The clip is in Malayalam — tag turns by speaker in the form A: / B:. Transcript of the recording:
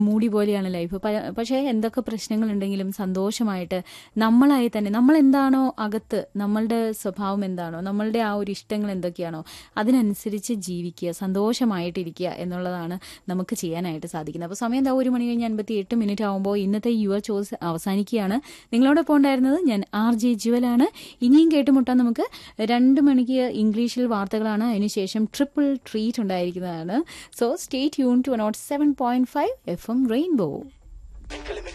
A: മൂടി പോലെയാണ് ലൈഫ് പ- പക്ഷേ എന്തൊക്കെ പ്രശ്നങ്ങളുണ്ടെങ്കിലും സന്തോഷമായിട്ട് നമ്മളായി തന്നെ നമ്മൾ എന്താണോ അകത്ത് നമ്മളുടെ സ്വഭാവം എന്താണോ നമ്മളുടെ ആ ഒരു ഇഷ്ടങ്ങൾ എന്തൊക്കെയാണോ അതിനനുസരിച്ച് ജീവിക്കുക സന്തോഷമായിട്ടിരിക്കുക എന്നുള്ളതാണ് നമുക്ക് ചെയ്യാനായിട്ട് സാധിക്കുന്നത് അപ്പോൾ സമയം എന്താ ഒരു മണി കഴിഞ്ഞ് അൻപത്തി എട്ട് മിനിറ്റ് ആകുമ്പോൾ ഇന്നത്തെ യുവർ ചോയ്സ് അവസാനിക്കുകയാണ് നിങ്ങളോടൊപ്പം ഉണ്ടായിരുന്നത് ഞാൻ ആർ ജെ ജ്വലാണ് ഇനിയും കേട്ടുമുട്ടാൻ നമുക്ക് രണ്ട് മണിക്ക് ഇംഗ്ലീഷിൽ വാർത്തകളാണ് അതിനുശേഷം ട്രിപ്പിൾ ട്രീറ്റ് ഉണ്ടായിരിക്കുന്നതാണ് so stay tune to naught seven point five F M rainbow